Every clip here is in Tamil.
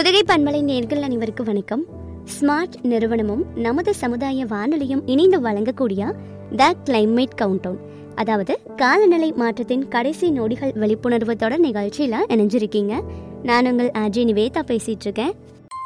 புதுகை பண்பலை நேர்கள் அனைவருக்கும் வணக்கம் ஸ்மார்ட் நிறுவனமும் நமது சமுதாய வானொலியும் இணைந்து வழங்கக்கூடிய த கிளைமேட் கவுண்டவுன் அதாவது காலநிலை மாற்றத்தின் கடைசி நொடிகள் விழிப்புணர்வு தொடர் நிகழ்ச்சியில இணைஞ்சிருக்கீங்க நான் உங்கள் அஜய் நிவேதா பேசிட்டு இருக்கேன்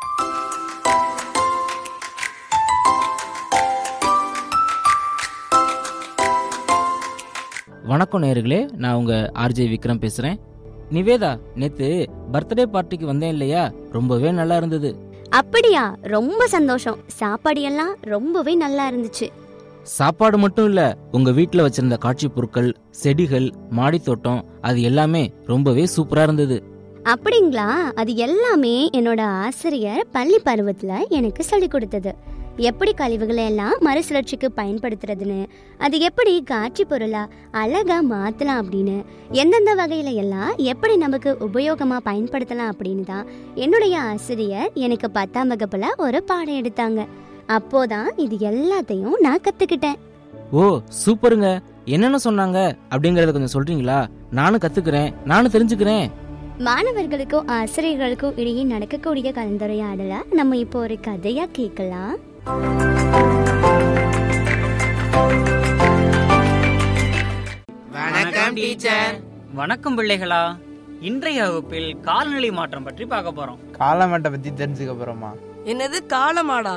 வணக்கம் நேயர்களே நான் உங்க ஆர்ஜே விக்ரம் பேசுறேன் நிவேதா நேத்து பர்த்டே பார்ட்டிக்கு வந்தேன் இல்லையா ரொம்பவே நல்லா இருந்தது அப்படியா ரொம்ப சந்தோஷம் சாப்பாடு எல்லாம் ரொம்பவே நல்லா இருந்துச்சு சாப்பாடு மட்டும் இல்ல உங்க வீட்ல வச்சிருந்த காட்சி பொருட்கள் செடிகள் மாடி தோட்டம் அது எல்லாமே ரொம்பவே சூப்பரா இருந்தது அப்படிங்களா அது எல்லாமே என்னோட ஆசிரியர் பள்ளி பருவத்துல எனக்கு சொல்லிக் கொடுத்தது எப்படி கழிவுகளை எல்லாம் மறுசுழற்சிக்கு பயன்படுத்துறதுன்னு அது எப்படி காட்சி பொருளா அழகா மாத்தலாம் அப்படின்னு எந்தெந்த வகையில எல்லாம் எப்படி நமக்கு உபயோகமா பயன்படுத்தலாம் அப்படின்னு தான் என்னுடைய ஆசிரியர் எனக்கு பத்தாம் வகுப்புல ஒரு பாடம் எடுத்தாங்க அப்போதான் இது எல்லாத்தையும் நான் கத்துக்கிட்டேன் ஓ சூப்பருங்க என்னென்ன சொன்னாங்க அப்படிங்கறத கொஞ்சம் சொல்றீங்களா நானும் கத்துக்கிறேன் நானும் தெரிஞ்சுக்கிறேன் மாணவர்களுக்கும் ஆசிரியர்களுக்கும் இடையே நடக்கக்கூடிய கலந்துரையாடல நம்ம இப்போ ஒரு கதையா கேட்கலாம் வணக்கம் டீச்சர் வணக்கம் பிள்ளைகளா இன்றைய வகுப்பில் காலநிலை மாற்றம் பற்றி பார்க்க போறோம் காலமட்டை பத்தி தெரிஞ்சுக்க போறோமா என்னது காலமாடா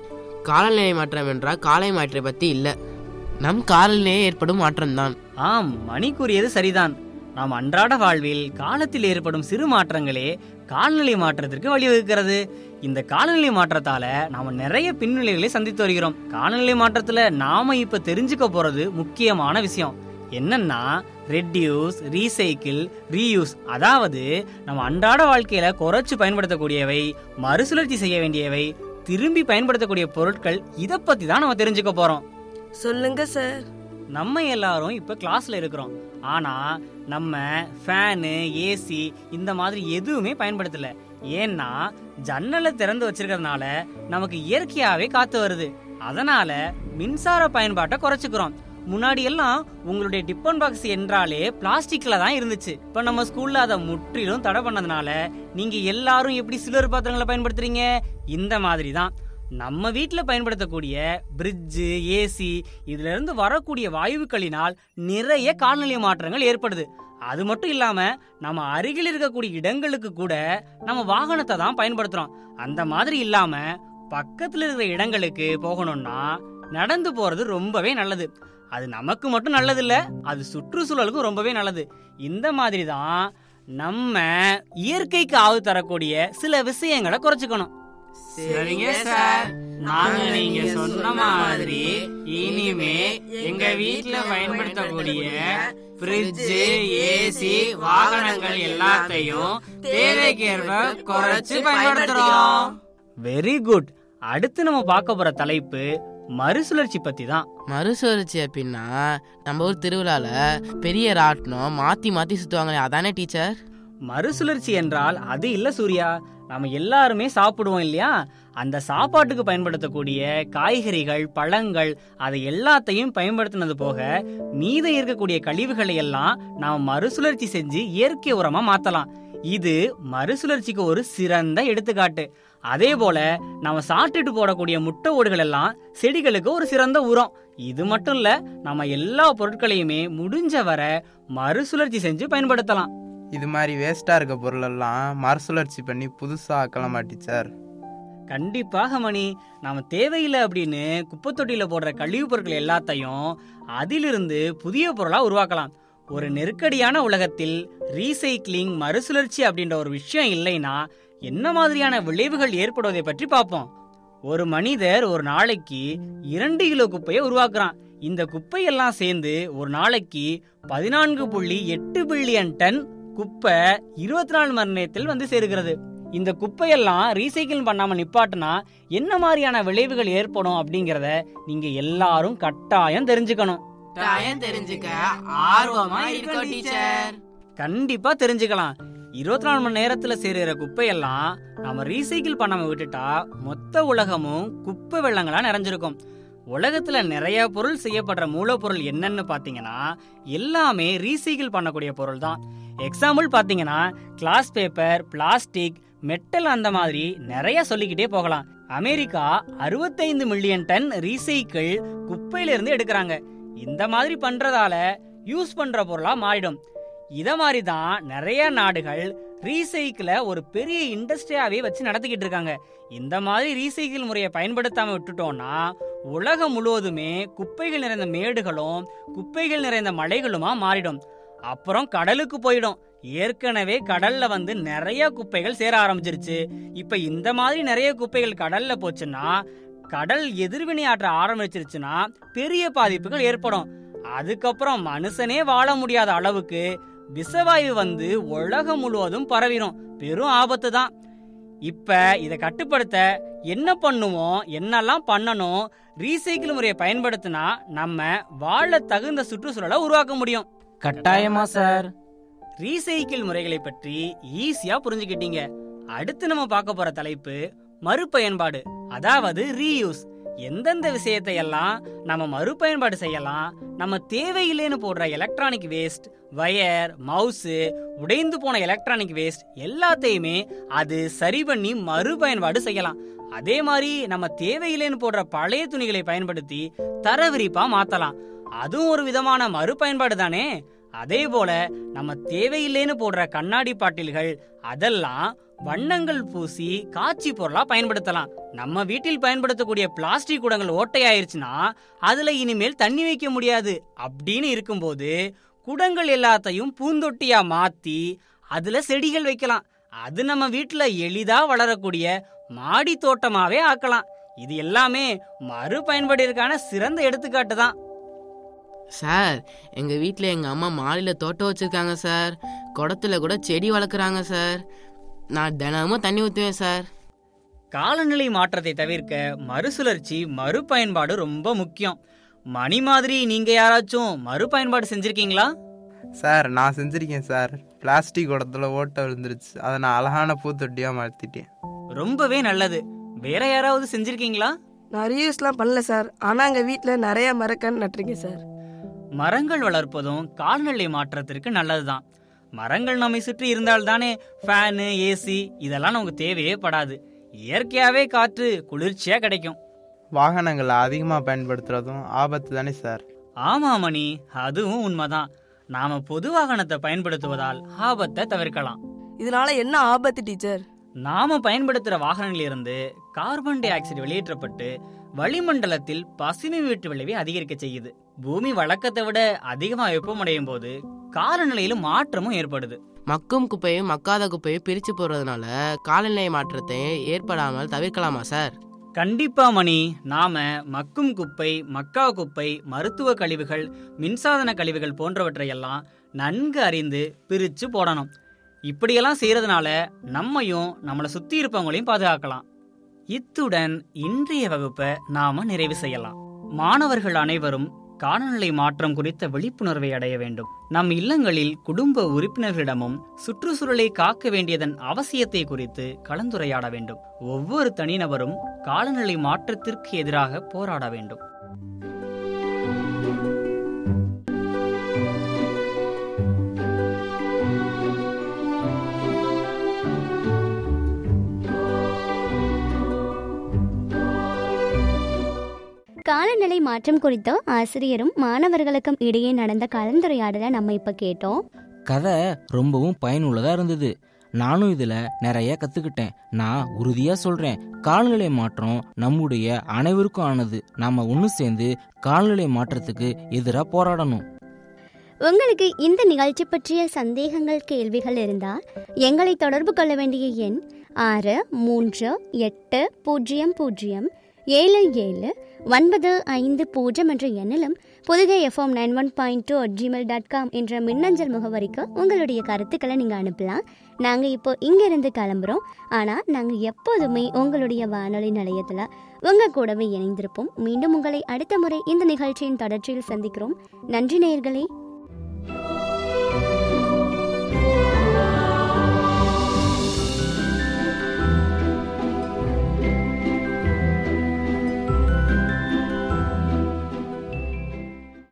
காலநிலை மாற்றம் என்றால் காலை மாற்றை பத்தி இல்ல நம் காலநிலையே ஏற்படும் மாற்றம்தான் ஆம் மணி கூறியது சரிதான் நாம் அன்றாட வாழ்வில் காலத்தில் ஏற்படும் சிறு மாற்றங்களே காலநிலை மாற்றத்திற்கு வழிவகுக்கிறது இந்த காலநிலை மாற்றத்தால நாம நிறைய பின்விளைவுகளை சந்தித்து வருகிறோம் காலநிலை மாற்றத்துல நாம இப்ப தெரிஞ்சுக்க போறது முக்கியமான விஷயம் என்னன்னா ரெட்யூஸ் ரீசைக்கிள் ரீயூஸ் அதாவது நம்ம அன்றாட வாழ்க்கையில குறைச்சு பயன்படுத்தக்கூடியவை மறுசுழற்சி செய்ய வேண்டியவை திரும்பி பயன்படுத்தக்கூடிய பொருட்கள் இத பத்தி தான் நம்ம தெரிஞ்சுக்க போறோம் சொல்லுங்க சார் நம்ம எல்லாரும் இப்ப கிளாஸ்ல இருக்கிறோம் ஆனா நம்ம ஃபேனு ஏசி இந்த மாதிரி எதுவுமே பயன்படுத்தல ஏன்னா ஜன்னலை திறந்து வச்சிருக்கிறதுனால நமக்கு இயற்கையாவே காத்து வருது அதனால மின்சார பயன்பாட்டை குறைச்சுக்கிறோம் முன்னாடி எல்லாம் உங்களுடைய டிப்பன் பாக்ஸ் என்றாலே பிளாஸ்டிக்ல தான் இருந்துச்சு இப்ப நம்ம ஸ்கூல்ல அதை முற்றிலும் தடை பண்ணதுனால நீங்க எல்லாரும் எப்படி சில்வர் பாத்திரங்களை பயன்படுத்துறீங்க இந்த மாதிரி தான் நம்ம வீட்டில் பயன்படுத்தக்கூடிய பிரிட்ஜு ஏசி இதுல இருந்து வரக்கூடிய வாயுக்களினால் நிறைய காலநிலை மாற்றங்கள் ஏற்படுது அது மட்டும் இல்லாம நம்ம அருகில் இருக்கக்கூடிய இடங்களுக்கு கூட நம்ம வாகனத்தை தான் பயன்படுத்துறோம் அந்த மாதிரி இல்லாம பக்கத்துல இருக்கிற இடங்களுக்கு போகணும்னா நடந்து போறது ரொம்பவே நல்லது அது நமக்கு மட்டும் நல்லது இல்ல அது சுற்றுச்சூழலுக்கும் ரொம்பவே நல்லது இந்த மாதிரி தான் நம்ம இயற்கைக்கு ஆவு தரக்கூடிய சில விஷயங்களை குறைச்சுக்கணும் சரிங்க சார் நாங்க நீங்க சொன்ன மாதிரி இனிமே எங்க வீட்ல பயன்படுத்தக்கூடிய ஃப்ரிட்ஜ் ஏசி வாகனங்கள் எல்லாத்தையும் தேவைக்கேற்ப குறைச்சு பயன்படுத்துறோம் வெரி குட் அடுத்து நம்ம பார்க்க போற தலைப்பு மறுசுழற்சி பத்தி தான் மறுசுழற்சி அப்படின்னா நம்ம ஊர் திருவிழால பெரிய ராட்டினம் மாத்தி மாத்தி சுத்துவாங்களே அதானே டீச்சர் மறுசுழற்சி என்றால் அது இல்ல சூர்யா நம்ம எல்லாருமே சாப்பிடுவோம் இல்லையா அந்த சாப்பாட்டுக்கு பயன்படுத்தக்கூடிய காய்கறிகள் பழங்கள் அதை எல்லாத்தையும் பயன்படுத்தினது போக மீத இருக்கக்கூடிய கழிவுகளை எல்லாம் நாம் மறுசுழற்சி செஞ்சு இயற்கை உரமா மாத்தலாம் இது மறுசுழற்சிக்கு ஒரு சிறந்த எடுத்துக்காட்டு அதே போல நம்ம சாப்பிட்டுட்டு போடக்கூடிய முட்டை ஓடுகள் எல்லாம் செடிகளுக்கு ஒரு சிறந்த உரம் இது மட்டும் இல்ல நம்ம எல்லா பொருட்களையுமே முடிஞ்ச வர மறுசுழற்சி செஞ்சு பயன்படுத்தலாம் இது மாதிரி வேஸ்டா இருக்க பொருள் எல்லாம் மறுசுழற்சி பண்ணி புதுசா ஆக்கலாமா டீச்சர் கண்டிப்பாக மணி நாம தேவையில்லை அப்படின்னு குப்பை தொட்டியில போடுற கழிவுப் பொருட்கள் எல்லாத்தையும் அதிலிருந்து புதிய பொருளா உருவாக்கலாம் ஒரு நெருக்கடியான உலகத்தில் ரீசைக்ளிங் மறுசுழற்சி அப்படின்ற ஒரு விஷயம் இல்லைன்னா என்ன மாதிரியான விளைவுகள் ஏற்படுவதை பற்றி பார்ப்போம் ஒரு மனிதர் ஒரு நாளைக்கு இரண்டு கிலோ குப்பையை உருவாக்குறான் இந்த குப்பையெல்லாம் சேர்ந்து ஒரு நாளைக்கு பதினான்கு புள்ளி எட்டு பில்லியன் டன் குப்பை இருபத்தி நாலு மணி நேரத்தில் வந்து சேருகிறது இந்த குப்பையெல்லாம் ரீசைக்கிள் பண்ணாம நிப்பாட்டினா என்ன மாதிரியான விளைவுகள் ஏற்படும் அப்படிங்கறத நீங்க எல்லாரும் கட்டாயம் தெரிஞ்சுக்கணும் டைம் தெரிஞ்சுக்க ஆர்வமா இருக்கோம் டீச்சர் கண்டிப்பா தெரிஞ்சுக்கலாம் இருபத்தி நாலு மணி நேரத்துல சேருகிற குப்பையெல்லாம் நம்ம ரீசைக்கிள் பண்ணாம விட்டுட்டா மொத்த உலகமும் குப்பை வெள்ளங்களா நிறைஞ்சிருக்கும் உலகத்துல நிறைய பொருள் செய்யப்படுற மூலப்பொருள் என்னன்னு பாத்தீங்கன்னா எல்லாமே ரீசைக்கிள் பண்ணக்கூடிய பொருள் தான் எக்ஸாம்பிள் பாத்தீங்கன்னா கிளாஸ் பேப்பர் பிளாஸ்டிக் மெட்டல் அந்த மாதிரி நிறைய சொல்லிக்கிட்டே போகலாம் அமெரிக்கா அறுபத்தைந்து மில்லியன் டன் ரீசைக்கிள் குப்பையில இருந்து எடுக்கிறாங்க இந்த மாதிரி பண்றதால யூஸ் பண்ற பொருளா மாறிடும் இத மாதிரி தான் நிறைய நாடுகள் ரீசைக்கிள ஒரு பெரிய இண்டஸ்ட்ரியாவே வச்சு நடத்திக்கிட்டு இருக்காங்க இந்த மாதிரி ரீசைக்கிள் முறையை பயன்படுத்தாம விட்டுட்டோம்னா உலகம் முழுவதுமே குப்பைகள் நிறைந்த மேடுகளும் குப்பைகள் நிறைந்த மலைகளுமா மாறிடும் அப்புறம் கடலுக்கு போயிடும் ஏற்கனவே கடல்ல வந்து நிறைய குப்பைகள் சேர ஆரம்பிச்சிருச்சு இப்ப இந்த மாதிரி நிறைய குப்பைகள் கடல்ல போச்சுன்னா கடல் எதிர்வினையாற்ற ஆரம்பிச்சிருச்சுன்னா பெரிய பாதிப்புகள் ஏற்படும் அதுக்கப்புறம் மனுஷனே வாழ முடியாத அளவுக்கு விஷவாயு வந்து உலகம் முழுவதும் பரவிடும் பெரும் ஆபத்து தான் இப்ப இத கட்டுப்படுத்த என்ன பண்ணுவோம் என்னெல்லாம் பண்ணணும் ரீசைக்கிள் முறையை பயன்படுத்தினா நம்ம வாழ தகுந்த சுற்றுச்சூழலை உருவாக்க முடியும் கட்டாயமா சார் ரீசைக்கிள் முறைகளை பற்றி ஈஸியா புரிஞ்சுக்கிட்டீங்க அடுத்து நம்ம பார்க்க போற தலைப்பு மறுபயன்பாடு அதாவது ரீயூஸ் எந்தெந்த விஷயத்தை எல்லாம் நம்ம மறுபயன்பாடு செய்யலாம் நம்ம தேவையில்லைன்னு போடுற எலக்ட்ரானிக் வேஸ்ட் வயர் மவுஸ் உடைந்து போன எலக்ட்ரானிக் வேஸ்ட் எல்லாத்தையுமே அது சரி பண்ணி மறுபயன்பாடு செய்யலாம் அதே மாதிரி நம்ம தேவையில்லைன்னு போடுற பழைய துணிகளை பயன்படுத்தி தரவிரிப்பா மாத்தலாம் அதுவும் ஒரு விதமான மறுபயன்பாடு தானே அதே போல நம்ம தேவையில்லைன்னு போடுற கண்ணாடி பாட்டில்கள் அதெல்லாம் வண்ணங்கள் பூசி காட்சி பொருளா பயன்படுத்தலாம் நம்ம வீட்டில் பயன்படுத்தக்கூடிய பிளாஸ்டிக் குடங்கள் ஓட்டையாயிருச்சுன்னா அதுல இனிமேல் தண்ணி வைக்க முடியாது அப்படின்னு இருக்கும்போது குடங்கள் எல்லாத்தையும் பூந்தொட்டியா மாத்தி அதுல செடிகள் வைக்கலாம் அது நம்ம வீட்டுல எளிதா வளரக்கூடிய மாடி தோட்டமாவே ஆக்கலாம் இது எல்லாமே மறுபயன்பாட்டிற்கான சிறந்த எடுத்துக்காட்டு தான் சார் எங்க வீட்டில் எங்க அம்மா மாடியில தோட்டம் வச்சிருக்காங்க சார் குடத்துல கூட செடி வளர்க்குறாங்க சார் நான் தினமும் தண்ணி ஊற்றுவேன் சார் காலநிலை மாற்றத்தை தவிர்க்க மறுசுழற்சி மறுபயன்பாடு ரொம்ப முக்கியம் மணி மாதிரி நீங்க யாராச்சும் மறுபயன்பாடு செஞ்சிருக்கீங்களா சார் நான் செஞ்சிருக்கேன் சார் பிளாஸ்டிக் குடத்துல ஓட்டை விழுந்துருச்சு அதை நான் அழகான பூத்தொட்டியா மாத்திட்டேன் ரொம்பவே நல்லது வேற யாராவது செஞ்சிருக்கீங்களா நான் ரீயூஸ்லாம் பண்ணல சார் ஆனா எங்க வீட்ல நிறைய மரக்கன்று நட்டிருக்கேன் சார் மரங்கள் வளர்ப்பதும் காலநிலை மாற்றத்திற்கு நல்லதுதான் மரங்கள் நம்மை சுற்றி இருந்தால்தானே ஃபேனு ஏசி இதெல்லாம் நமக்கு தேவையே படாது இயற்கையாவே காற்று குளிர்ச்சியா கிடைக்கும் வாகனங்களை அதிகமாக பயன்படுத்துறதும் ஆபத்து தானே சார் ஆமா மணி அதுவும் உண்மைதான் நாம பொது வாகனத்தை பயன்படுத்துவதால் ஆபத்தை தவிர்க்கலாம் இதனால என்ன ஆபத்து டீச்சர் நாம பயன்படுத்துற வாகனங்களிலிருந்து கார்பன் டை ஆக்சைடு வெளியேற்றப்பட்டு வளிமண்டலத்தில் பசுமை வீட்டு விளைவை அதிகரிக்க செய்யுது பூமி வழக்கத்தை விட அதிகமா வெப்பமடையும் போது காலநிலையிலும் மாற்றமும் ஏற்படுது மக்கும் குப்பையும் மக்காத குப்பையும் பிரித்து போடுறதுனால காலநிலை மாற்றத்தை ஏற்படாமல் தவிர்க்கலாமா சார் கண்டிப்பா மணி நாம மக்கும் குப்பை மக்கா குப்பை மருத்துவ கழிவுகள் மின்சாதன கழிவுகள் போன்றவற்றையெல்லாம் நன்கு அறிந்து பிரிச்சு போடணும் இப்படியெல்லாம் செய்யறதுனால நம்மையும் நம்மளை சுத்தி இருப்பவங்களையும் பாதுகாக்கலாம் இத்துடன் இன்றைய வகுப்பை நாம நிறைவு செய்யலாம் மாணவர்கள் அனைவரும் காலநிலை மாற்றம் குறித்த விழிப்புணர்வை அடைய வேண்டும் நம் இல்லங்களில் குடும்ப உறுப்பினர்களிடமும் சுற்றுச்சூழலை காக்க வேண்டியதன் அவசியத்தை குறித்து கலந்துரையாட வேண்டும் ஒவ்வொரு தனிநபரும் காலநிலை மாற்றத்திற்கு எதிராக போராட வேண்டும் காலநிலை மாற்றம் குறித்த ஆசிரியரும் மாணவர்களுக்கும் இடையே நடந்த கலந்துரையாடலை நம்ம இப்ப கேட்டோம் கதை ரொம்பவும் பயனுள்ளதா இருந்தது நானும் இதுல நிறைய கத்துக்கிட்டேன் நான் உறுதியா சொல்றேன் காலநிலை மாற்றம் நம்முடைய அனைவருக்கும் ஆனது நாம ஒன்று சேர்ந்து காலநிலை மாற்றத்துக்கு எதிராக போராடணும் உங்களுக்கு இந்த நிகழ்ச்சி பற்றிய சந்தேகங்கள் கேள்விகள் இருந்தால் எங்களை தொடர்பு கொள்ள வேண்டிய எண் ஆறு மூன்று எட்டு பூஜ்ஜியம் பூஜ்ஜியம் ஏழு ஏழு ஒன்பது ஐந்து பூஜ்ஜியம் என்ற எண்ணிலும் Pudugai FM nine one point two Gmail dot com என்ற மின்னஞ்சல் முகவரிக்கு உங்களுடைய கருத்துக்களை நீங்கள் அனுப்பலாம் நாங்கள் இப்போ இங்கேருந்து கிளம்புறோம் ஆனால் நாங்கள் எப்போதுமே உங்களுடைய வானொலி நிலையத்தில் உங்கள் கூடவே இணைந்திருப்போம் மீண்டும் உங்களை அடுத்த முறை இந்த நிகழ்ச்சியின் தொடர்ச்சியில் சந்திக்கிறோம் நன்றி நேயர்களே